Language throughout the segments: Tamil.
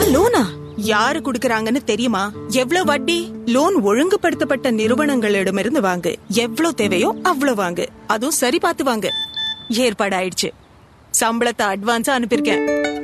லோனா யாரு குடுக்கறாங்கன்னு தெரியுமா எவ்வளவு வட்டி லோன் ஒழுங்குபடுத்தப்பட்ட நிறுவனங்களிடமிருந்து வாங்கு எவ்வளவு தேவையோ அவ்வளவு வாங்கு அதுவும் சரி பார்த்து வாங்கு ஏற்பாடு ஆயிடுச்சு சம்பளத்தை அட்வான்ஸா அனுப்பியிருக்கேன்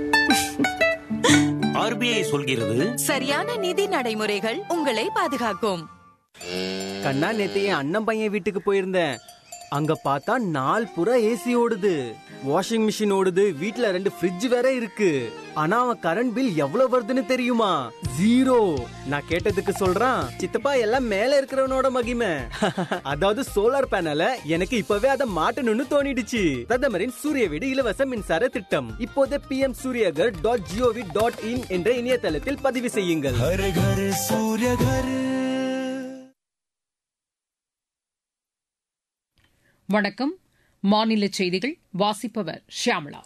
ஆர்பிஐ சொல்கிறது சரியான நிதி நடைமுறைகள் உங்களை பாதுகாக்கும் கண்ணா நேத்து என் அண்ணன் பையன் வீட்டுக்கு போயிருந்தேன் அங்க பார்த்தா நாள் புறா ஏசி ஓடுது வாஷிங் மிஷின் ஓடுது வீட்ல ரெண்டு ஃப்ரிட்ஜ் வேற இருக்கு ஆனா அவன் கரண்ட் பில் எவ்வளவு வருதுன்னு தெரியுமா ஜீரோ நான் கேட்டதுக்கு சொல்றான் சித்தப்பா எல்லாம் மேல இருக்கிறவனோட மகிமை அதாவது சோலார் பேனல எனக்கு இப்பவே அதை மாட்டணும்னு தோணிடுச்சு பிரதமரின் சூரிய வீடு இலவச மின்சார திட்டம் இப்போதே P M Suryaghar dot gov dot in என்ற இணையதளத்தில் பதிவு செய்யுங்கள் வணக்கம் மாநில செய்திகள் வாசிப்பவர் ஷியாமளா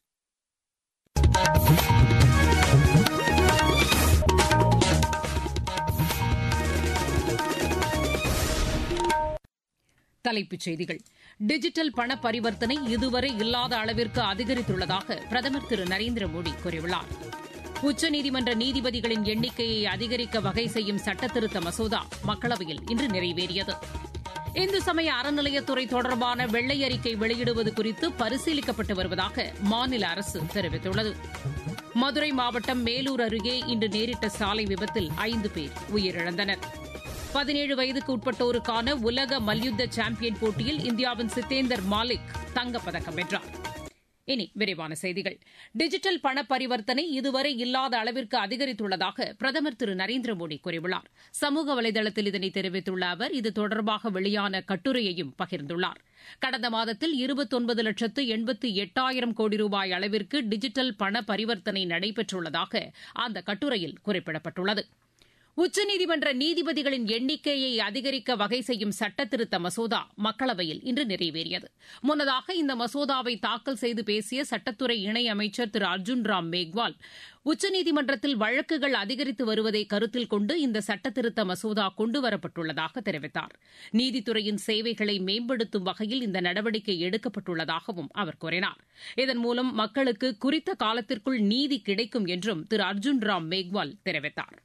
தலைப்புச் செய்திகள் டிஜிட்டல் பண பரிவர்த்தனை இதுவரை இல்லாத அளவிற்கு அதிகரித்துள்ளதாக பிரதமர் திரு நரேந்திர மோடி கூறியுள்ளார் உச்சநீதிமன்ற நீதிபதிகளின் எண்ணிக்கையை அதிகரிக்க வகை செய்யும் சட்டத்திருத்த மசோதா மக்களவையில் இன்று நிறைவேறியது இந்து சமய அறநிலையத்துறை தொடர்பான வெள்ளை அறிக்கை வெளியிடுவது குறித்து பரிசீலிக்கப்பட்டு வருவதாக மாநில அரசு தெரிவித்துள்ளது மதுரை மாவட்டம் மேலூர் அருகே இன்று நேரிட்ட சாலை விபத்தில் ஐந்து பேர் உயிரிழந்தனர் பதினேழு வயதுக்கு உட்பட்டோருக்கான உலக மல்யுத்த சாம்பியன் போட்டியில் இந்தியாவின் சித்தேந்தர் மாலிக் தங்கப்பதக்கம் வென்றார் இனி விரிவான செய்திகள் டிஜிட்டல் பண பரிவர்த்தனை இதுவரை இல்லாத அளவிற்கு அதிகரித்துள்ளதாக பிரதமர் திரு நரேந்திர மோடி கூறியுள்ளார் சமூக வலைதளத்தில் இதனை தெரிவித்துள்ள அவர் இது தொடர்பாக வெளியான கட்டுரையையும் பகிர்ந்துள்ளார் கடந்த மாதத்தில் இருபத்தொன்பது லட்சத்து எண்பத்தி எட்டாயிரம் கோடி ரூபாய் அளவிற்கு டிஜிட்டல் பண பரிவர்த்தனை நடைபெற்றுள்ளதாக அந்த கட்டுரையில் குறிப்பிடப்பட்டுள்ளது உச்சநீதிமன்ற நீதிபதிகளின் எண்ணிக்கையை அதிகரிக்க வகை செய்யும் சட்டத்திருத்த மசோதா மக்களவையில் இன்று நிறைவேறியது முன்னதாக இந்த மசோதாவை தாக்கல் செய்து பேசிய சட்டத்துறை இணையமைச்சர் திரு அர்ஜுன் ராம் மேக்வால் உச்சநீதிமன்றத்தில் வழக்குகள் அதிகரித்து வருவதை கருத்தில் கொண்டு இந்த சட்டத்திருத்த மசோதா கொண்டுவரப்பட்டுள்ளதாக தெரிவித்தார் நீதித்துறையின் சேவைகளை மேம்படுத்தும் வகையில் இந்த நடவடிக்கை எடுக்கப்பட்டுள்ளதாகவும் அவர் கூறினார் இதன் மூலம் மக்களுக்கு குறித்த காலத்திற்குள் நீதி கிடைக்கும் என்றும் திரு அர்ஜுன் ராம் மேக்வால் தெரிவித்தார்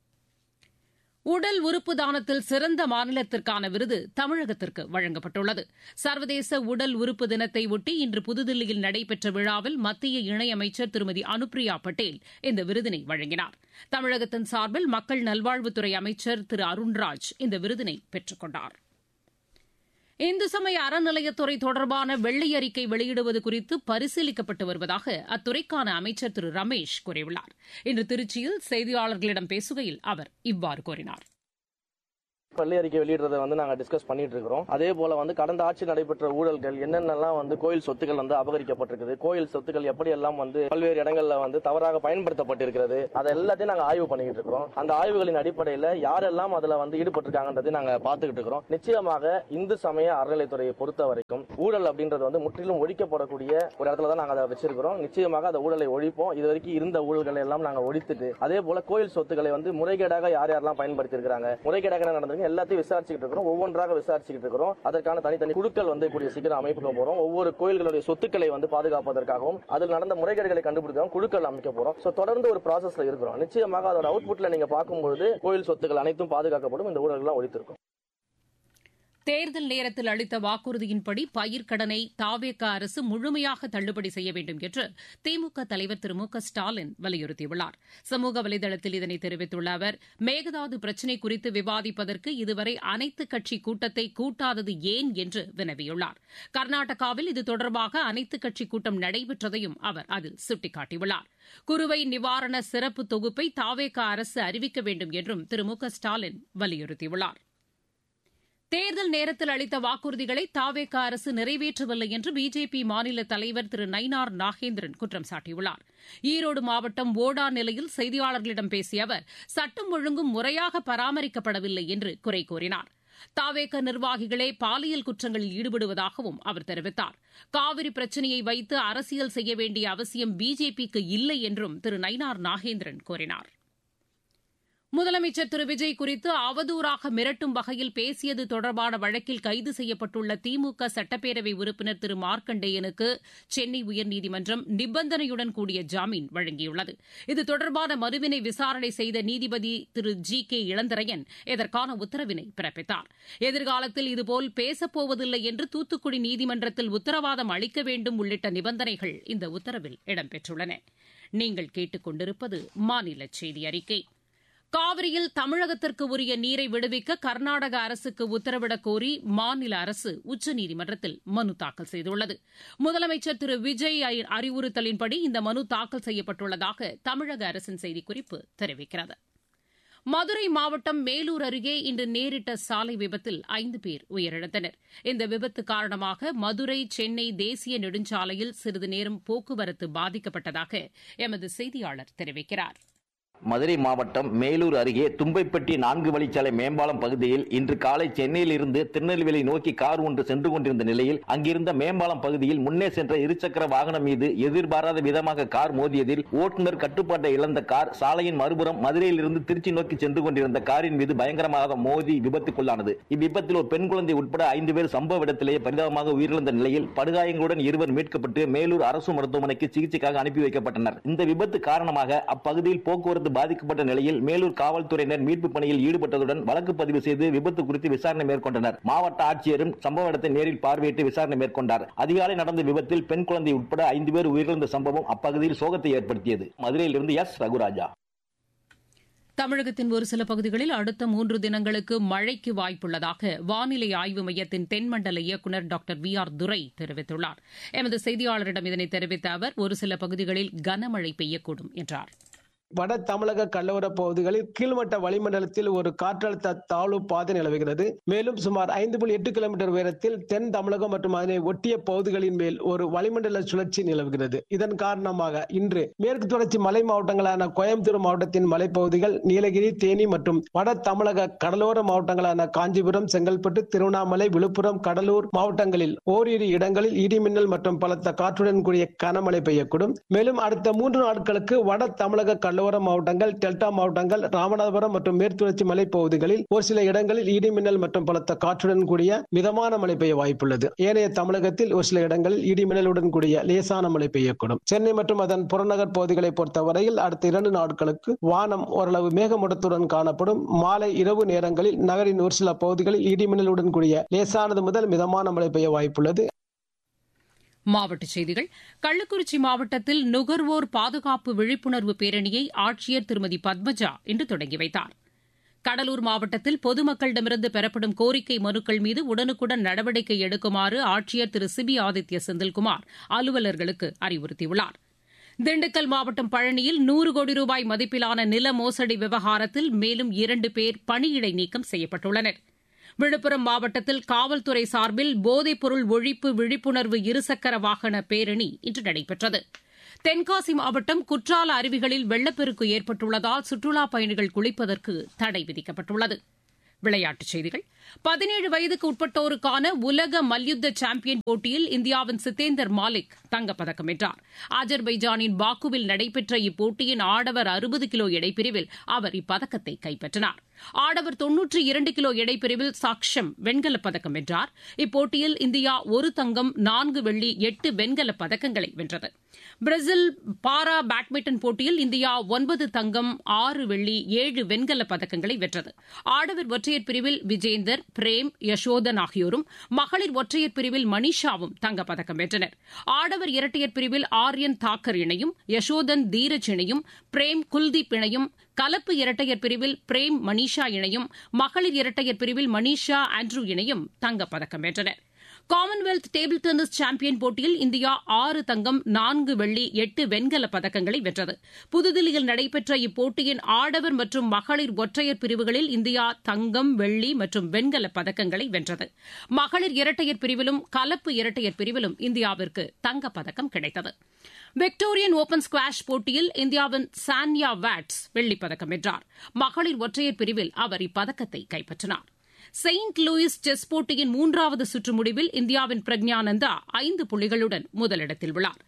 உடல் உறுப்பு தானத்தில் சிறந்த மாநிலத்திற்கான விருது தமிழகத்திற்கு வழங்கப்பட்டுள்ளது சர்வதேச உடல் உறுப்பு தினத்தை ஒட்டி இன்று புதுதில்லியில் நடைபெற்ற விழாவில் மத்திய இணையமைச்சர் திருமதி அனுப்பிரியா பட்டேல் இந்த விருதினை வழங்கினார் தமிழகத்தின் சார்பில் மக்கள் நல்வாழ்வுத்துறை அமைச்சர் திரு அருண்ராஜ் இந்த விருதினை பெற்றுக் கொண்டார் இந்து சமய அறநிலையத்துறை தொடர்பான வெள்ளை அறிக்கை வெளியிடுவது குறித்து பரிசீலிக்கப்பட்டு வருவதாக அத்துறைக்கான அமைச்சர் திரு ரமேஷ் கூறியுள்ளார் இன்று திருச்சியில் செய்தியாளர்களிடம் பேசுகையில் அவர் இவ்வாறு கூறினார் பள்ளி அறிக்கை வெளியிடுறதை வந்து நாங்க டிஸ்கஸ் பண்ணிட்டு இருக்கிறோம் அதே போல வந்து கடந்த ஆட்சி நடைபெற்ற ஊழல்கள் என்னென்னலாம் வந்து கோயில் சொத்துக்கள் வந்து அபகரிக்கப்பட்டிருக்குது கோயில் சொத்துக்கள் எப்படி எல்லாம் வந்து பல்வேறு இடங்கள்ல வந்து தவறாக பயன்படுத்தப்பட்டிருக்கிறது அதை எல்லாத்தையும் நாங்க ஆய்வு பண்ணிட்டு இருக்கிறோம் அந்த ஆய்வுகளின் அடிப்படையில யாரெல்லாம் அதுல வந்து ஈடுபட்டிருக்காங்கன்றதை நாங்க பார்த்துக்கிட்டு இருக்கிறோம் நிச்சயமாக இந்து சமய அறநிலைத்துறையை பொறுத்த வரைக்கும் ஊழல் அப்படின்றது வந்து முற்றிலும் ஒழிக்கப்படக்கூடிய ஒரு இடத்துல தான் நாங்க அதை வச்சிருக்கிறோம் நிச்சயமாக அந்த ஊழலை ஒழிப்போம் இது வரைக்கும் இருந்த ஊழல்களை எல்லாம் நாங்க ஒழித்துட்டு அதே போல கோயில் சொத்துக்களை வந்து முறைகேடாக யார் யாரெல்லாம் பயன்படுத்தி இருக்காங்க முறைகேடாக என்ன நடந்திருக்கு எல்லாத்தையும் விசாரிச்சுக்கிட்டு இருக்கிறோம் ஒவ்வொன்றாக விசாரிச்சுக்கிட்டு இருக்கிறோம் அதற்கான தனித்தனி குழுக்கள் வந்து கூடிய சீக்கிரம் அமைக்க போறோம் ஒவ்வொரு கோயில்களுடைய சொத்துக்களை வந்து பாதுகாப்பதற்காகவும் அதில் நடந்த முறைகேடுகளை கண்டுபிடிக்கவும் குழுக்கள் அமைக்க போறோம் சோ தொடர்ந்து ஒரு ப்ராசஸ்ல இருக்கிறோம் நிச்சயமாக அதோட அவுட்புட்ல நீங்க பார்க்கும்போது கோயில் சொத்துக்கள் அனைத்தும் பாதுகாக்கப்படும் இந்த ஊழல்கள் ஒழித்திருக்கும் தேர்தல் நேரத்தில் அளித்த வாக்குறுதியின்படி பயிர்க்கடனை தாவேக அரசு முழுமையாக தள்ளுபடி செய்ய வேண்டும் என்று திமுக தலைவர் திரு மு க ஸ்டாலின் வலியுறுத்தியுள்ளார் சமூக வலைதளத்தில் இதனை தெரிவித்துள்ள அவர் மேகதாது பிரச்சினை குறித்து விவாதிப்பதற்கு இதுவரை அனைத்துக் கட்சி கூட்டத்தை கூட்டாதது ஏன் என்று வினவியுள்ளார் கர்நாடகாவில் இது தொடர்பாக அனைத்துக் கட்சி கூட்டம் நடைபெற்றதையும் அவர் அதில் சுட்டிக்காட்டியுள்ளார் குறுவை நிவாரண சிறப்பு தொகுப்பை தாவேக அரசு அறிவிக்க வேண்டும் என்றும் திரு மு க ஸ்டாலின் வலியுறுத்தியுள்ளார் தேர்தல் நேரத்தில் அளித்த வாக்குறுதிகளை தாவேக அரசு நிறைவேற்றவில்லை என்று பிஜேபி மாநில தலைவர் திரு நயினார் நாகேந்திரன் குற்றம் சாட்டியுள்ளார் ஈரோடு மாவட்டம் ஓடா நிலையில் செய்தியாளர்களிடம் பேசிய அவர் சட்டம் ஒழுங்கும் முறையாக பராமரிக்கப்படவில்லை என்று குறை கூறினார் தாவேக நிர்வாகிகளே பாலியல் குற்றங்களில் ஈடுபடுவதாகவும் அவர் தெரிவித்தார் காவிரி பிரச்சினையை வைத்து அரசியல் செய்ய வேண்டிய அவசியம் பிஜேபிக்கு இல்லை என்றும் திரு நயினார் நாகேந்திரன் கூறினார் முதலமைச்சர் திரு விஜய் குறித்து அவதூறாக மிரட்டும் வகையில் பேசியது தொடர்பான வழக்கில் கைது செய்யப்பட்டுள்ள திமுக சட்டப்பேரவை உறுப்பினர் திரு மார்க்கண்டேயனுக்கு சென்னை உயர்நீதிமன்றம் நிபந்தனையுடன் கூடிய ஜாமீன் வழங்கியுள்ளது இது தொடர்பான மனுவினை விசாரணை செய்த நீதிபதி திரு ஜி கே இளந்தரையன் இதற்கான உத்தரவினை பிறப்பித்தார் எதிர்காலத்தில் இதுபோல் பேசப்போவதில்லை என்று தூத்துக்குடி நீதிமன்றத்தில் உத்தரவாதம் அளிக்க வேண்டும் உள்ளிட்ட நிபந்தனைகள் இந்த உத்தரவில் இடம்பெற்றுள்ளன நீங்கள் கேட்டுக் கொண்டிருப்பது மாநில செய்தி அறிக்கை காவிரியில் தமிழகத்திற்கு உரிய நீரை விடுவிக்க கர்நாடக அரசுக்கு உத்தரவிடக் கோரி மாநில அரசு உச்சநீதிமன்றத்தில் மனு தாக்கல் செய்துள்ளது முதலமைச்சர் திரு விஜய் அறிவுறுத்தலின்படி இந்த மனு தாக்கல் செய்யப்பட்டுள்ளதாக தமிழக அரசின் செய்திக்குறிப்பு தெரிவிக்கிறது மதுரை மாவட்டம் மேலூர் அருகே இன்று நேரிட்ட சாலை விபத்தில் ஐந்து பேர் உயிரிழந்தனர் இந்த விபத்து காரணமாக மதுரை சென்னை தேசிய நெடுஞ்சாலையில் சிறிது நேரம் போக்குவரத்து பாதிக்கப்பட்டதாக எமது செய்தியாளர் தெரிவிக்கிறார் மதுரை மாவட்டம் மேலூர் அருகே தும்பைப்பட்டி நான்கு வழிச்சாலை மேம்பாலம் பகுதியில் இன்று காலை சென்னையில் இருந்து திருநெல்வேலி நோக்கி கார் ஒன்று சென்று கொண்டிருந்த நிலையில் அங்கிருந்த மேம்பாலம் பகுதியில் முன்னே சென்ற இருசக்கர வாகனம் மீது எதிர்பாராத விதமாக கார் மோதியதில் ஓட்டுநர் கட்டுப்பாட்டை இழந்த கார் சாலையின் மறுபுறம் மதுரையில் இருந்து திருச்சி நோக்கி சென்று கொண்டிருந்த காரின் மீது பயங்கரமாக மோதி விபத்துக்குள்ளானது இவ்விபத்தில் ஒரு பெண் குழந்தை உட்பட ஐந்து பேர் சம்பவ இடத்திலேயே பரிதாபமாக உயிரிழந்த நிலையில் படுகாயங்களுடன் இருவர் மீட்கப்பட்டு மேலூர் அரசு மருத்துவமனைக்கு சிகிச்சைக்காக அனுப்பி வைக்கப்பட்டனர் இந்த விபத்து காரணமாக அப்பகுதியில் போக்குவரத்து பாதிக்கப்பட்ட நிலையில் மேலூர் காவல்துறையினர் மீட்பு பணியில் ஈடுபட்டதுடன் வழக்கு பதிவு செய்து விபத்து குறித்து விசாரணை மேற்கொண்டனர் மாவட்ட ஆட்சியரும் சம்பவ இடத்தை நேரில் பார்வையிட்டு விசாரணை மேற்கொண்டார் அதிகாலை நடந்த விபத்தில் பெண் குழந்தை உட்பட ஐந்து பேர் உயிரிழந்த சம்பவம் அப்பகுதியில் சோகத்தை ஏற்படுத்தியது மதுரையிலிருந்து எஸ் ரகுராஜா தமிழகத்தின் ஒரு சில பகுதிகளில் அடுத்த மூன்று தினங்களுக்கு மழைக்கு வாய்ப்புள்ளதாக வானிலை ஆய்வு மையத்தின் தென்மண்டல இயக்குநர் டாக்டர் வி ஆர் துரை தெரிவித்துள்ளார் எமது செய்தியாளரிடம் இதனை தெரிவித்த அவர் ஒரு சில பகுதிகளில் கனமழை பெய்யக்கூடும் என்றார் வட தமிழக கடலோர பகுதிகளில் கீழ்மட்ட வளிமண்டலத்தில் ஒரு காற்றழுத்த தாழ்வு பாதை நிலவுகிறது மேலும் சுமார் ஐந்து புள்ளி எட்டு கிலோமீட்டர் உயரத்தில் தென் தமிழகம் மற்றும் அதனை ஒட்டிய பகுதிகளின் மேல் ஒரு வளிமண்டல சுழற்சி நிலவுகிறது இதன் காரணமாக இன்று மேற்கு தொடர்ச்சி மலை மாவட்டங்களான கோயம்புத்தூர் மாவட்டத்தின் மலைப்பகுதிகள் நீலகிரி தேனி மற்றும் வட தமிழக கடலோர மாவட்டங்களான காஞ்சிபுரம் செங்கல்பட்டு திருவண்ணாமலை விழுப்புரம் கடலூர் மாவட்டங்களில் ஓரிரு இடங்களில் இடிமின்னல் மற்றும் பலத்த காற்றுடன் கூடிய கனமழை பெய்யக்கூடும் மேலும் அடுத்த மூன்று நாட்களுக்கு வட தமிழக கடலோர மாவட்டங்கள் டெல்டா மாவட்டங்கள் ராமநாதபுரம் மற்றும் மேற்குவர்ச்சி மலைப்பகுதிகளில் ஒரு சில இடங்களில் இடிமின்னல் மற்றும் பலத்த காற்றுடன் கூடிய மிதமான மழை பெய்ய வாய்ப்புள்ளது ஏனைய தமிழகத்தில் ஒரு சில இடங்களில் இடிமின்னலுடன் கூடிய லேசான மழை பெய்யக்கூடும் சென்னை மற்றும் அதன் புறநகர் பகுதிகளை பொறுத்தவரையில் அடுத்த இரண்டு நாட்களுக்கு வானம் ஓரளவு மேகமூட்டத்துடன் காணப்படும் மாலை இரவு நேரங்களில் நகரின் ஒரு சில பகுதிகளில் இடிமின்னலுடன் கூடிய லேசானது முதல் மிதமான மழை பெய்ய வாய்ப்புள்ளது மாவட்டச் செய்திகள் கள்ளக்குறிச்சி மாவட்டத்தில் நுகர்வோர் பாதுகாப்பு விழிப்புணர்வு பேரணியை ஆட்சியர் திருமதி பத்மஜா இன்று தொடங்கி வைத்தார் கடலூர் மாவட்டத்தில் பொதுமக்களிடமிருந்து பெறப்படும் கோரிக்கை மனுக்கள் மீது உடனுக்குடன் நடவடிக்கை எடுக்குமாறு ஆட்சியர் திரு சிபி ஆதித்ய செந்தில்குமார் அலுவலர்களுக்கு அறிவுறுத்தியுள்ளார் திண்டுக்கல் மாவட்டம் பழனியில் நூறு கோடி ரூபாய் மதிப்பிலான நில மோசடி விவகாரத்தில் மேலும் இரண்டு பேர் பணியிடை நீக்கம் செய்யப்பட்டுள்ளனா் விழுப்புரம் மாவட்டத்தில் காவல்துறை சார்பில் போதைப்பொருள் ஒழிப்பு விழிப்புணர்வு இருசக்கர வாகன பேரணி இன்று நடைபெற்றது தென்காசி மாவட்டம் குற்றால அருவிகளில் வெள்ளப்பெருக்கு ஏற்பட்டுள்ளதால் சுற்றுலாப் பயணிகள் குளிப்பதற்கு தடை விதிக்கப்பட்டுள்ளது விளையாட்டுச் செய்திகள் பதினேழு வயதுக்கு உட்பட்டோருக்கான உலக மல்யுத்த சாம்பியன் போட்டியில் இந்தியாவின் சித்தேந்தர் மாலிக் தங்கப்பதக்கம் வென்றார் அஜர்பைஜானின் பாக்குவில் நடைபெற்ற இப்போட்டியின் ஆடவர் அறுபது கிலோ எடைப்பிரிவில் அவர் இப்பதக்கத்தை கைப்பற்றினார் ஆடவர் தொன்னூற்றி இரண்டு கிலோ எடைப்பிரிவில் சாக்ஷம் வெண்கலப் பதக்கம் வென்றார் இப்போட்டியில் இந்தியா ஒரு தங்கம் நான்கு வெள்ளி எட்டு வெண்கலப் பதக்கங்களை வென்றது பிரேசில் பாரா பேட்மிண்டன் போட்டியில் இந்தியா ஒன்பது தங்கம் ஆறு வெள்ளி ஏழு வெண்கலப் பதக்கங்களை வென்றது ஆடவர் ஒற்றையர் பிரிவில் விஜேந்தர் பிரேம் யசோதன் ஆகியோரும் மகளிர் ஒற்றையர் பிரிவில் மனிஷாவும் தங்கப்பதக்கம் வென்றனர் ஆடவர் இரட்டையர் பிரிவில் ஆர்யன் தாக்கர் இணையும் யசோதன் தீரஜ் இணையும் பிரேம் குல்தீப் இணையும் கலப்பு இரட்டையர் பிரிவில் பிரேம் மனிஷா இணையும் மகளிர் இரட்டையர் பிரிவில் மனிஷா ஆண்ட்ரூ இணையும் தங்கப்பதக்கம் வென்றனர் காமன்வெல்த் டேபிள் டென்னிஸ் சாம்பியன் போட்டியில் இந்தியா ஆறு தங்கம் நான்கு வெள்ளி எட்டு வெண்கலப் பதக்கங்களை வென்றது புதுதில்லியில் நடைபெற்ற இப்போட்டியின் ஆடவர் மற்றும் மகளிர் ஒற்றையர் பிரிவுகளில் இந்தியா தங்கம் வெள்ளி மற்றும் வெண்கலப் பதக்கங்களை வென்றது மகளிர் இரட்டையர் பிரிவிலும் கலப்பு இரட்டையர் பிரிவிலும் இந்தியாவிற்கு தங்கப்பதக்கம் கிடைத்தது விக்டோரியன் ஓபன் ஸ்குவாஷ் போட்டியில் இந்தியாவின் சான்யா வாட்ஸ் வெள்ளிப்பதக்கம் வென்றார் மகளிர் ஒற்றையர் பிரிவில் அவர் இப்பதக்கத்தை கைப்பற்றினார் செயின்ட் லூயிஸ் செஸ் போட்டியின் மூன்றாவது சுற்று முடிவில் இந்தியாவின் பிரக்ஞானந்தா ஐந்து புள்ளிகளுடன் முதலிடத்தில் உள்ளார்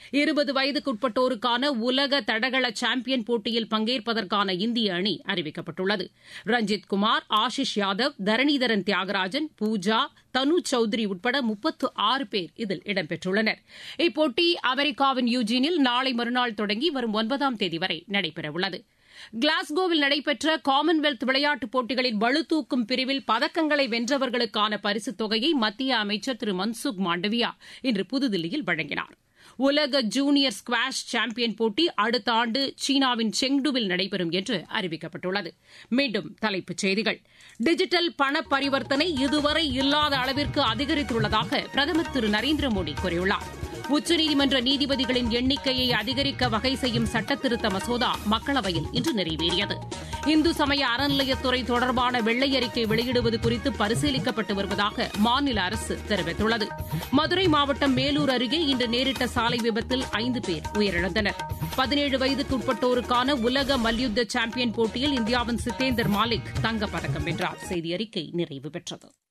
இருபது வயதுக்குட்பட்டோருக்கான உலக தடகள சாம்பியன் போட்டியில் பங்கேற்பதற்கான இந்திய அணி அறிவிக்கப்பட்டுள்ளது ரஞ்சித் குமார் ஆஷிஷ் யாதவ் தரணிதரன் தியாகராஜன் பூஜா தனு சௌத்ரி உட்பட முப்பத்து ஆறு பேர் இதில் இடம்பெற்றுள்ளனர் இப்போட்டி அமெரிக்காவின் யூஜினில் நாளை மறுநாள் தொடங்கி வரும் ஒன்பதாம் தேதி வரை நடைபெறவுள்ளது கிளாஸ்கோவில் நடைபெற்ற காமன்வெல்த் விளையாட்டுப் போட்டிகளின் பளுதூக்கும் பிரிவில் பதக்கங்களை வென்றவர்களுக்கான பரிசுத் தொகையை மத்திய அமைச்சர் திரு மன்சுக் மாண்டவியா இன்று புதுதில்லியில் வழங்கினார் உலக ஜூனியர் ஸ்குவாஷ் சாம்பியன் போட்டி அடுத்த ஆண்டு சீனாவின் செங்டுவில் நடைபெறும் என்று அறிவிக்கப்பட்டுள்ளது மீண்டும் தலைப்புச் செய்திகள் டிஜிட்டல் பண பரிவர்த்தனை இதுவரை இல்லாத அளவிற்கு அதிகரித்துள்ளதாக பிரதமர் திரு நரேந்திர மோடி கூறியுள்ளார் உச்சநீதிமன்ற நீதிபதிகளின் எண்ணிக்கையை அதிகரிக்க வகை செய்யும் சட்டத்திருத்த மசோதா மக்களவையில் இன்று நிறைவேறியது இந்து சமய அறநிலையத்துறை தொடர்பான வெள்ளை அறிக்கை வெளியிடுவது குறித்து பரிசீலிக்கப்பட்டு வருவதாக மாநில அரசு தெரிவித்துள்ளது மதுரை மாவட்டம் மேலூர் அருகே இன்று நேரிட்ட சாலை விபத்தில் ஐந்து பேர் உயிரிழந்தனர் பதினேழு வயதுக்குட்பட்டோருக்கான உலக மல்யுத்த சாம்பியன் போட்டியில் இந்தியாவின் சித்தேந்தர் மாலிக் தங்கப்பதக்கம் வென்றார் செய்தி அறிக்கை நிறைவு பெற்றது